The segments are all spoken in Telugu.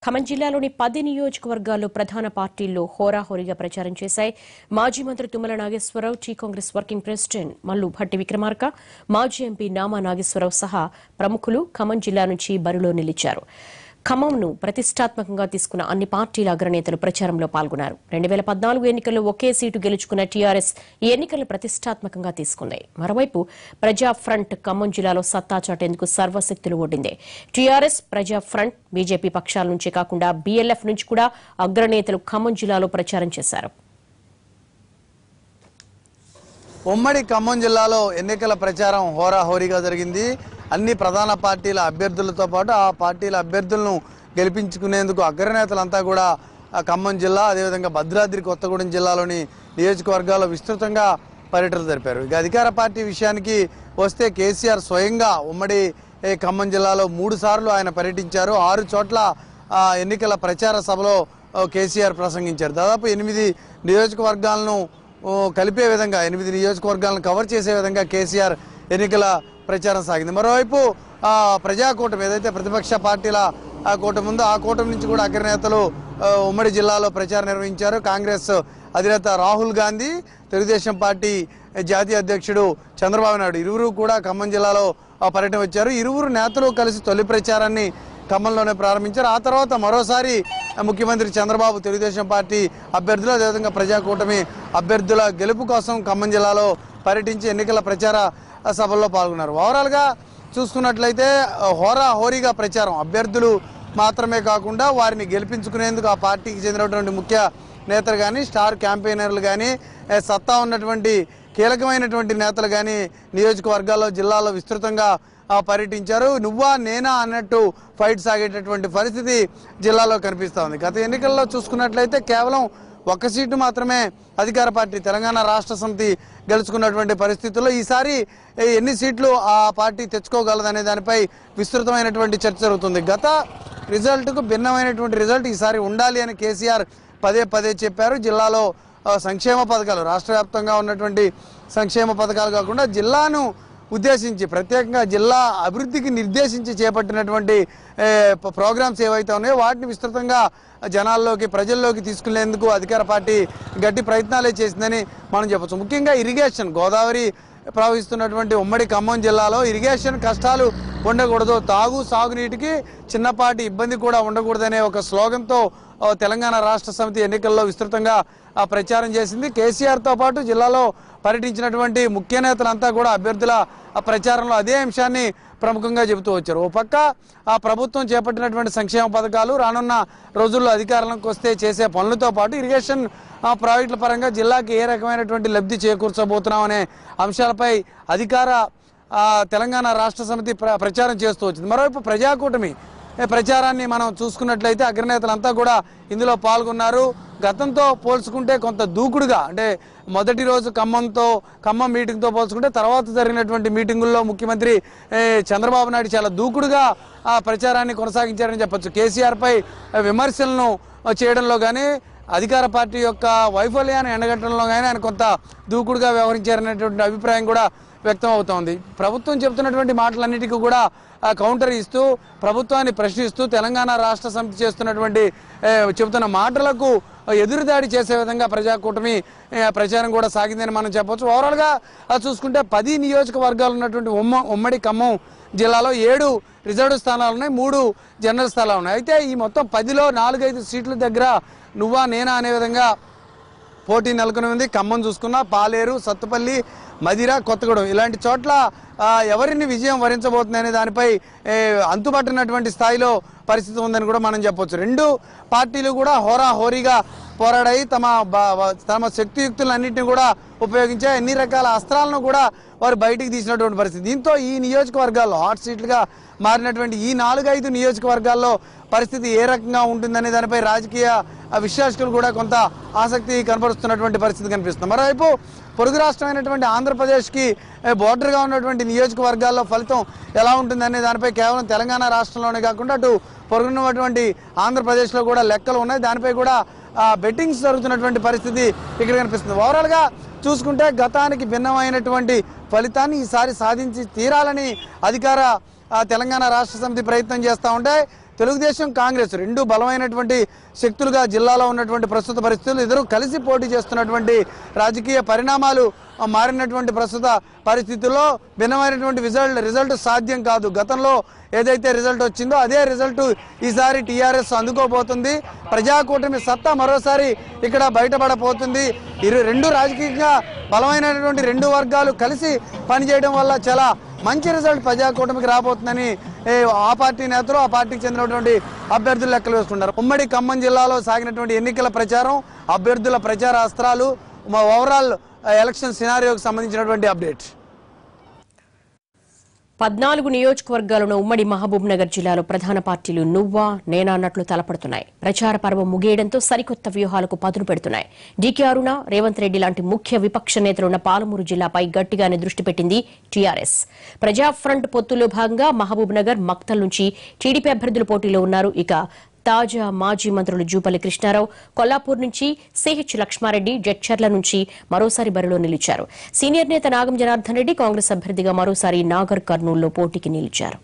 ఖమ్మం జిల్లాలోని పది నియోజకవర్గాల్లో ప్రధాన పార్టీల్లో హోరాహోరీగా ప్రచారం చేశాయి మాజీ మంత్రి Tummala Nageswara Rao T Congress working president Mallu Bhatti Vikramarka మాజీ ఎంపీ నామా నాగేశ్వరరావు సహా ప్రముఖులు ఖమ్మం జిల్లా నుంచి బరిలో నిలిచారు ఖమ్మంను ప్రతిష్టాత్మకంగా తీసుకున్న అన్ని పార్టీల అగ్రనేతలు ప్రచారంలో పాల్గొన్నారు రెండు వేల పద్నాలుగు ఎన్నికల్లో ఒకే సీటు గెలుచుకున్న టీఆర్ఎస్ ఈ ఎన్నికలను ప్రతిష్టాత్మకంగా తీసుకుంది మరోవైపు ప్రజా ఫ్రంట్ ఖమ్మం జిల్లాలో సత్తా చాటేందుకు సర్వశక్తులు ఒడ్డింది టీఆర్ఎస్ ప్రజా ఫ్రంట్ బీజేపీ పక్షాల నుంచే కాకుండా బీఎల్ఎఫ్ నుంచి కూడా అగ్రనేతలు ఖమ్మం జిల్లాలో ప్రచారం చేశారు ఉమ్మడి ఖమ్మం జిల్లాలో ఎన్నికల ప్రచారం హోరాహోరీగా జరిగింది అన్ని ప్రధాన పార్టీల అభ్యర్థులతో పాటు ఆ పార్టీల అభ్యర్థులను గెలిపించుకునేందుకు అగ్రనేతలంతా కూడా ఆ ఖమ్మం జిల్లా అదేవిధంగా భద్రాద్రి కొత్తగూడెం జిల్లాలోని నియోజకవర్గాల్లో విస్తృతంగా పర్యటనలు జరిపారు ఇక అధికార పార్టీ విషయానికి వస్తే కేసీఆర్ స్వయంగా ఉమ్మడి ఏ, ఖమ్మం జిల్లాలో మూడు సార్లు ఆయన పర్యటించారు ఆరు చోట్ల ఆ, ఎన్నికల ప్రచార సభలో ఆ, కేసీఆర్ ప్రసంగించారు దాదాపు ఎనిమిది నియోజకవర్గాలను ఓ, కలిపే విధంగా ఎనిమిది నియోజకవర్గాలను కవర్ చేసే విధంగా కేసీఆర్ ఎన్నికల ప్రచారం సాగింది మరోవైపు ఆ, ప్రజాకూటమి ఏదైతే ప్రతిపక్ష పార్టీల ఆ కూటమి ఉందో ఆ కూటమి నుంచి కూడా అగ్రనేతలు ఆ, ఉమ్మడి జిల్లాలో ప్రచారం నిర్వహించారు కాంగ్రెస్ అధినేత రాహుల్ గాంధీ తెలుగుదేశం పార్టీ జాతీయ అధ్యక్షుడు చంద్రబాబు నాయుడు ఇరువురు కూడా ఖమ్మం జిల్లాలో ఆ, పర్యటన వచ్చారు ఇరువురు నేతలు కలిసి తొలి ప్రచారాన్ని ఖమ్మంలోనే ప్రారంభించారు ఆ తర్వాత మరోసారి ముఖ్యమంత్రి చంద్రబాబు తెలుగుదేశం పార్టీ అభ్యర్థులు అదేవిధంగా ప్రజాకూటమి అభ్యర్థుల గెలుపు కోసం ఖమ్మం జిల్లాలో పర్యటించి ఎన్నికల ప్రచార సభల్లో పాల్గొన్నారు ఓవరాల్గా చూసుకున్నట్లయితే ఆ, హోరా హోరీగా ప్రచారం అభ్యర్థులు మాత్రమే కాకుండా వారిని గెలిపించుకునేందుకు ఆ పార్టీకి చెందినటువంటి ముఖ్య నేతలు కానీ స్టార్ క్యాంపెయినర్లు కానీ ఏ, సత్తా ఉన్నటువంటి కీలకమైనటువంటి నేతలు కానీ నియోజకవర్గాల్లో జిల్లాలో విస్తృతంగా ఆ, పర్యటించారు నువ్వా నేనా అన్నట్టు ఫైట్ సాగేటటువంటి పరిస్థితి జిల్లాలో కనిపిస్తూ ఉంది గత ఎన్నికల్లో చూసుకున్నట్లయితే కేవలం ఒక్క సీటు మాత్రమే అధికార పార్టీ తెలంగాణ రాష్ట్ర సమితి గెలుచుకున్నటువంటి పరిస్థితుల్లో ఈసారి ఏ, ఎన్ని సీట్లు ఆ పార్టీ తెచ్చుకోగలదనే దానిపై విస్తృతమైనటువంటి చర్చ జరుగుతుంది గత రిజల్ట్కు భిన్నమైనటువంటి రిజల్ట్ ఈసారి ఉండాలి అని కేసీఆర్ పదే పదే చెప్పారు జిల్లాలో ఆ, సంక్షేమ పథకాలు రాష్ట్ర వ్యాప్తంగా ఉన్నటువంటి సంక్షేమ పథకాలు కాకుండా జిల్లాను ఉద్దేశించి ప్రత్యేకంగా జిల్లా అభివృద్ధికి నిర్దేశించి చేపట్టినటువంటి ఏ, ప- ప్రోగ్రామ్స్ ఏవైతే ఉన్నాయో వాటిని విస్తృతంగా జనాల్లోకి ప్రజల్లోకి తీసుకునేందుకు అధికార పార్టీ గట్టి ప్రయత్నాలే చేసిందని మనం చెప్పొచ్చు ముఖ్యంగా ఇరిగేషన్ గోదావరి ప్రవహిస్తున్నటువంటి ఉమ్మడి ఖమ్మం జిల్లాలో ఇరిగేషన్ కష్టాలు ఉండకూడదు తాగు సాగునీటికి చిన్నపాటి ఇబ్బంది కూడా ఉండకూడదనే ఒక స్లోగన్తో ఆ, తెలంగాణ రాష్ట్ర సమితి ఎన్నికల్లో విస్తృతంగా ఆ, ప్రచారం చేసింది కేసీఆర్తో పాటు జిల్లాలో పర్యటించినటువంటి ముఖ్య నేతలంతా కూడా అభ్యర్థుల ఆ ప్రచారంలో అదే అంశాన్ని ప్రముఖంగా చెబుతూ వచ్చారు ఓ పక్క ఆ ప్రభుత్వం చేపట్టినటువంటి సంక్షేమ పథకాలు రానున్న రోజుల్లో అధికారంలోకి వస్తే చేసే పనులతో పాటు ఇరిగేషన్ ఆ, ప్రాజెక్టుల పరంగా జిల్లాకి ఏ రకమైనటువంటి లబ్ధి చేకూర్చబోతున్నాం అనే అంశాలపై అధికార ఆ, తెలంగాణ రాష్ట్ర సమితి ప్ర- ప్రచారం చేస్తూ వచ్చింది మరోవైపు ప్రజాకూటమి ఏ ప్రచారాన్ని మనం చూసుకున్నట్లయితే అగ్రనేతలంతా కూడా ఇందులో పాల్గొన్నారు గతంతో పోల్చుకుంటే కొంత దూకుడుగా అంటే మొదటి రోజు ఖమ్మంతో ఖమ్మం మీటింగ్తో పోల్చుకుంటే తర్వాత జరిగినటువంటి మీటింగుల్లో ముఖ్యమంత్రి ఏ, చంద్రబాబు నాయుడు చాలా దూకుడుగా ఆ ప్రచారాన్ని కొనసాగించారని చెప్పొచ్చు కేసీఆర్పై విమర్శలను చేయడంలో కానీ అధికార పార్టీ యొక్క వైఫల్యాన్ని ఎండగట్టడంలో కానీ ఆయన కొంత దూకుడుగా వ్యవహరించారనేటువంటి అభిప్రాయం కూడా వ్యక్తం అవుతోంది ప్రభుత్వం చెబుతున్నటువంటి మాటలన్నిటికీ కూడా ఆ, కౌంటర్ ఇస్తూ ప్రభుత్వాన్ని ప్రశ్నిస్తూ తెలంగాణ రాష్ట్ర సమితి చేస్తున్నటువంటి ఏ, చెబుతున్న మాటలకు ఎదురుదాడి చేసే విధంగా ప్రజాకూటమి ఏ, ప్రచారం కూడా సాగిందని మనం చెప్పొచ్చు ఓవరాల్గా ఆ, చూసుకుంటే పది నియోజకవర్గాలు ఉన్నటువంటి ఉమ్మ ఉమ్మడి ఖమ్మం జిల్లాలో ఏడు రిజర్వ్ స్థానాలు ఉన్నాయి మూడు జనరల్ స్థానాలు ఉన్నాయి అయితే ఈ మొత్తం పదిలో నాలుగైదు సీట్ల దగ్గర నువ్వా నేనా అనే విధంగా పోటీ నెలకొని ఉంది ఖమ్మం చూసుకున్నా పాలేరు సత్తుపల్లి మదిర కొత్తగూడెం ఇలాంటి చోట్ల ఆ, ఎవరిని విజయం వరించబోతుంది అనే దానిపై ఏ, అంతుపట్టినటువంటి స్థాయిలో పరిస్థితి ఉందని కూడా మనం చెప్పొచ్చు రెండు పార్టీలు కూడా హోరాహోరీగా పోరాడాయి తమ బ- బ- తమ శక్తియుక్తులన్నింటినీ కూడా ఉపయోగించే అన్ని రకాల అస్త్రాలను కూడా వారు బయటికి తీసినటువంటి పరిస్థితి దీంతో ఈ నియోజకవర్గాల్లో హాట్ సీట్లుగా మారినటువంటి ఈ నాలుగైదు నియోజకవర్గాల్లో పరిస్థితి ఏ రకంగా ఉంటుందనే దానిపై రాజకీయ ఆ, విశ్లేషకులు కూడా కొంత ఆసక్తి కనపరుస్తున్నటువంటి పరిస్థితి కనిపిస్తుంది మరోవైపు పొరుగు రాష్ట్రమైనటువంటి ఆంధ్రప్రదేశ్కి ఏ, బోర్డర్గా ఉన్నటువంటి నియోజకవర్గాల్లో ఫలితం ఎలా ఉంటుందనే దానిపై కేవలం తెలంగాణ రాష్ట్రంలోనే కాకుండా అటు పొరుగున్నటువంటి ఆంధ్రప్రదేశ్లో కూడా లెక్కలు ఉన్నాయి దానిపై కూడా ఆ, బెట్టింగ్స్ జరుగుతున్నటువంటి పరిస్థితి ఇక్కడ కనిపిస్తుంది ఓవరాల్గా చూసుకుంటే గతానికి భిన్నమైనటువంటి ఫలితాన్ని ఈసారి సాధించి తీరాలని అధికార ఆ, తెలంగాణ రాష్ట్ర సమితి ప్రయత్నం చేస్తూ ఉంటే తెలుగుదేశం కాంగ్రెస్ రెండు బలమైనటువంటి శక్తులుగా జిల్లాలో ఉన్నటువంటి ప్రస్తుత పరిస్థితులు ఇద్దరు కలిసి పోటీ చేస్తున్నటువంటి రాజకీయ పరిణామాలు ఆ, మారినటువంటి ప్రస్తుత పరిస్థితుల్లో భిన్నమైనటువంటి రిజల్ట్ రిజల్ట్ సాధ్యం కాదు గతంలో ఏదైతే రిజల్ట్ వచ్చిందో అదే రిజల్ట్ ఈసారి టీఆర్ఎస్ అందుకోబోతుంది ప్రజాకూటమి సత్తా మరోసారి ఇక్కడ బయటపడబోతుంది ఇరు రెండు రాజకీయంగా బలమైనటువంటి రెండు వర్గాలు కలిసి పనిచేయడం వల్ల చాలా మంచి రిజల్ట్ ప్రజాకూటమికి రాబోతుందని ఏ, ఆ పార్టీ నేతలు ఆ పార్టీకి చెందినటువంటి అభ్యర్థులు లెక్కలు వేసుకుంటారు ఉమ్మడి ఖమ్మం జిల్లాలో సాగినటువంటి ఎన్నికల ప్రచారం అభ్యర్థుల ప్రచార అస్త్రాలు మా ఓవరాల్ ఎలక్షన్ సినారియోకి సంబంధించినటువంటి అప్డేట్ పద్నాలుగు నియోజకవర్గాలను ఉమ్మడి మహబూబ్ నగర్ జిల్లాలో ప్రధాన పార్టీలు నువ్వా నేనా అన్నట్లు తలపడుతున్నాయి ప్రచార పర్వం ముగియడంతో సరికొత్త వ్యూహాలకు పదును పెడుతున్నాయి డీకే అరుణ రేవంత్ రెడ్డి లాంటి ముఖ్య విపక్ష నేతలున్న పాలమూరు జిల్లాపై గట్టిగానే దృష్టి పెట్టింది టీఆర్ఎస్ ప్రజా ఫ్రంట్ పొత్తులో భాగంగా మహబూబ్ నగర్ మక్తల్ నుంచి టీడీపీ అభ్యర్థులు పోటీలో ఉన్నారు ఇక తాజా మాజీ మంత్రులు జూపల్లి కృష్ణారావు కొల్లాపూర్ నుంచి సిహెచ్ లక్ష్మారెడ్డి జడ్చర్ల నుంచి మరోసారి బరిలో నిలిచారు సీనియర్ నేత నాగం జనార్దన్ రెడ్డి కాంగ్రెస్ అభ్యర్థిగా మరోసారి నాగర్ కర్నూలులో పోటీకి నిలిచారు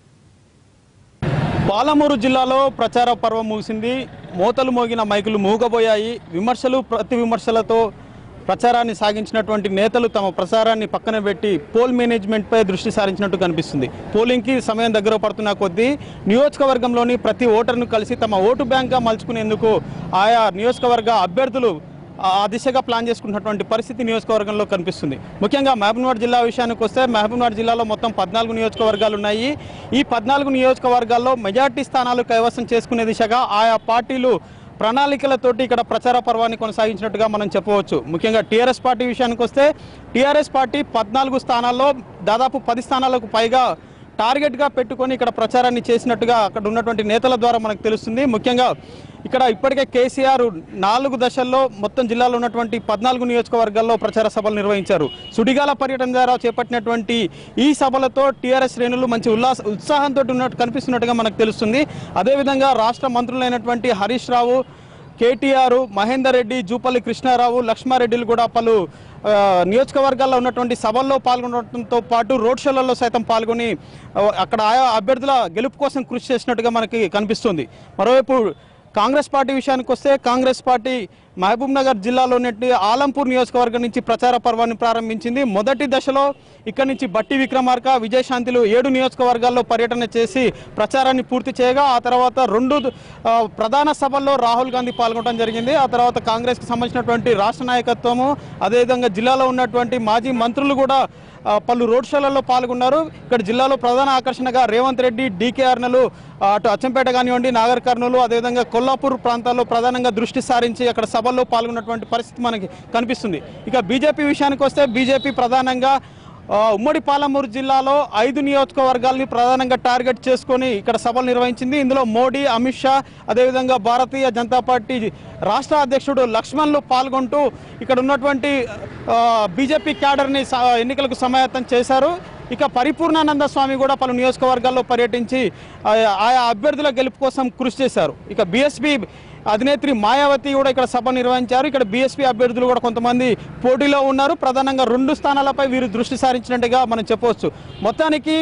పాలమూరు జిల్లాలో ప్రచార పర్వం ముగిసింది మోతలు మోగిన మైకులు మూగబోయాయి విమర్శలు ప్రతి విమర్శలతో ప్రచారాన్ని సాగించినటువంటి నేతలు తమ ప్రచారాన్ని పక్కన పెట్టి పోల్ మేనేజ్మెంట్పై దృష్టి సారించినట్టు కనిపిస్తుంది పోలింగ్కి సమయం దగ్గర పడుతున్న కొద్దీ నియోజకవర్గంలోని ప్రతి ఓటర్ను కలిసి తమ ఓటు బ్యాంక్గా మలుచుకునేందుకు ఆయా నియోజకవర్గ అభ్యర్థులు ఆ ఆ దిశగా ప్లాన్ చేసుకున్నటువంటి పరిస్థితి నియోజకవర్గంలో కనిపిస్తుంది ముఖ్యంగా మహబూబ్నగర్ జిల్లా విషయానికి వస్తే మహబూబ్నగర్ జిల్లాలో మొత్తం పద్నాలుగు నియోజకవర్గాలు ఉన్నాయి ఈ పద్నాలుగు నియోజకవర్గాల్లో మెజార్టీ స్థానాలు కైవసం చేసుకునే దిశగా ఆయా పార్టీలు ప్రణాళికలతోటి ఇక్కడ ప్రచార పర్వాన్ని కొనసాగించినట్టుగా మనం చెప్పవచ్చు ముఖ్యంగా టీఆర్ఎస్ పార్టీ విషయానికి వస్తే టీఆర్ఎస్ పార్టీ పద్నాలుగు స్థానాల్లో దాదాపు పది స్థానాలకు పైగా టార్గెట్గా పెట్టుకొని ఇక్కడ ప్రచారాన్ని చేసినట్టుగా అక్కడ ఉన్నటువంటి నేతల ద్వారా మనకు తెలుస్తుంది ముఖ్యంగా ఇక్కడ ఇప్పటికే కేసీఆర్ నాలుగు దశల్లో మొత్తం జిల్లాలో ఉన్నటువంటి పద్నాలుగు నియోజకవర్గాల్లో ప్రచార సభలు నిర్వహించారు సుడిగాల పర్యటన ద్వారా చేపట్టినటువంటి ఈ సభలతో టీఆర్ఎస్ శ్రేణులు మంచి ఉల్లాస ఉత్సాహంతో ఉన్నట్టు కనిపిస్తున్నట్టుగా మనకు తెలుస్తుంది అదేవిధంగా రాష్ట్ర మంత్రులైనటువంటి హరీష్ రావు కేటీఆర్ మహేందర్ రెడ్డి జూపల్లి కృష్ణారావు లక్ష్మారెడ్డిలు కూడా పలు ఆ, నియోజకవర్గాల్లో ఉన్నటువంటి సభల్లో పాల్గొనడంతో పాటు రోడ్ షోలలో సైతం పాల్గొని ఆ, అక్కడ ఆయా అభ్యర్థుల గెలుపు కోసం కృషి చేసినట్టుగా మనకి కనిపిస్తుంది మరోవైపు కాంగ్రెస్ పార్టీ విషయానికి వస్తే కాంగ్రెస్ పార్టీ మహబూబ్ నగర్ జిల్లాలోని ఆలంపూర్ నియోజకవర్గం నుంచి ప్రచార పర్వాన్ని ప్రారంభించింది మొదటి దశలో ఇక్కడి నుంచి బట్టి విక్రమార్క విజయశాంతిలు ఏడు నియోజకవర్గాల్లో పర్యటన చేసి ప్రచారాన్ని పూర్తి చేయగా ఆ తర్వాత రెండు ఆ, ప్రధాన సభల్లో రాహుల్ గాంధీ పాల్గొనడం జరిగింది ఆ తర్వాత కాంగ్రెస్కి సంబంధించినటువంటి రాష్ట్ర నాయకత్వము అదేవిధంగా జిల్లాలో ఉన్నటువంటి మాజీ మంత్రులు కూడా ఆ, పలు రోడ్ షోలలో పాల్గొన్నారు ఇక్కడ జిల్లాలో ప్రధాన ఆకర్షణగా రేవంత్ రెడ్డి డీకే అర్నలు ఆ, అటు అచ్చంపేట కానివ్వండి నాగర్ కర్నూలు అదేవిధంగా కొల్లాపూర్ ప్రాంతాల్లో ప్రధానంగా దృష్టి సారించి అక్కడ సభల్లో పాల్గొన్నటువంటి పరిస్థితి మనకి కనిపిస్తుంది ఇక బీజేపీ విషయానికి వస్తే బీజేపీ ప్రధానంగా ఆ, ఉమ్మడి పాలమూరు జిల్లాలో ఐదు నియోజకవర్గాల్ని ప్రధానంగా టార్గెట్ చేసుకొని ఇక్కడ సభలు నిర్వహించింది ఇందులో మోడీ అమిత్ షా అదేవిధంగా భారతీయ జనతా పార్టీ రాష్ట్ర అధ్యక్షుడు లక్ష్మణ్లు పాల్గొంటూ ఇక్కడ ఉన్నటువంటి ఆ, బీజేపీ క్యాడర్ని స- ఎన్నికలకు సమాయత్తం చేశారు ఇక పరిపూర్ణానంద స్వామి కూడా పలు నియోజకవర్గాల్లో పర్యటించి ఆయా ఆయా అభ్యర్థుల గెలుపు కోసం కృషి చేశారు ఇక బీఎస్పీ అధినేత్రి మాయావతి కూడా ఇక్కడ సభ నిర్వహించారు ఇక్కడ బీఎస్పీ అభ్యర్థులు కూడా కొంతమంది పోటీలో ఉన్నారు ప్రధానంగా రెండు స్థానాలపై వీరు దృష్టి సారించినట్టుగా మనం చెప్పవచ్చు మొత్తానికి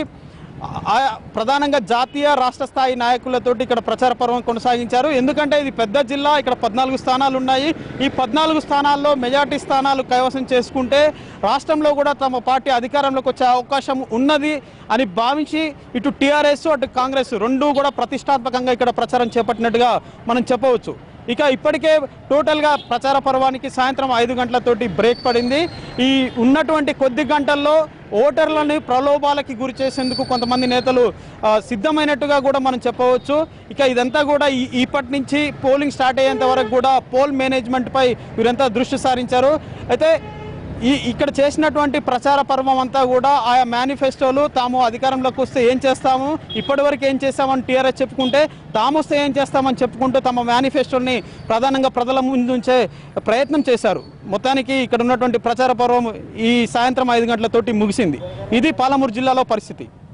ఆయా ప్రధానంగా జాతీయ రాష్ట్ర స్థాయి నాయకులతోటి ఇక్కడ ప్రచార పర్వం కొనసాగించారు ఎందుకంటే ఇది పెద్ద జిల్లా ఇక్కడ పద్నాలుగు స్థానాలు ఉన్నాయి ఈ పద్నాలుగు స్థానాల్లో మెజార్టీ స్థానాలు కైవసం చేసుకుంటే రాష్ట్రంలో కూడా తమ పార్టీ అధికారంలోకి వచ్చే అవకాశం ఉన్నది అని భావించి ఇటు టీఆర్ఎస్ అటు కాంగ్రెస్ రెండు కూడా ప్రతిష్టాత్మకంగా ఇక్కడ ప్రచారం చేపట్టినట్టుగా మనం చెప్పవచ్చు ఇక ఇప్పటికే టోటల్గా ప్రచార పర్వానికి సాయంత్రం ఐదు గంటలతోటి బ్రేక్ పడింది ఈ ఉన్నటువంటి కొద్ది గంటల్లో ఓటర్లని ప్రలోభాలకి గురి చేసేందుకు కొంతమంది నేతలు ఆ, సిద్ధమైనట్టుగా కూడా మనం చెప్పవచ్చు ఇక ఇదంతా కూడా ఈ- ఇప్పటి నుంచి పోలింగ్ స్టార్ట్ అయ్యేంత వరకు కూడా పోల్ మేనేజ్మెంట్పై వీరంతా దృష్టి సారించారు అయితే ఈ ఇక్కడ చేసినటువంటి ప్రచార పర్వం అంతా కూడా ఆయా మేనిఫెస్టోలు తాము అధికారంలోకి వస్తే ఏం చేస్తాము ఇప్పటివరకు ఏం చేస్తామని టీఆర్ఎస్ చెప్పుకుంటే తాము వస్తే ఏం చేస్తామని చెప్పుకుంటూ తమ మేనిఫెస్టోని ప్రధానంగా ప్రజల ముందు ఉంచే ప్రయత్నం చేశారు మొత్తానికి ఇక్కడ ఉన్నటువంటి ప్రచార పర్వం ఈ సాయంత్రం ఐదు గంటలతోటి ముగిసింది ఇది పాలమూరు జిల్లాలో పరిస్థితి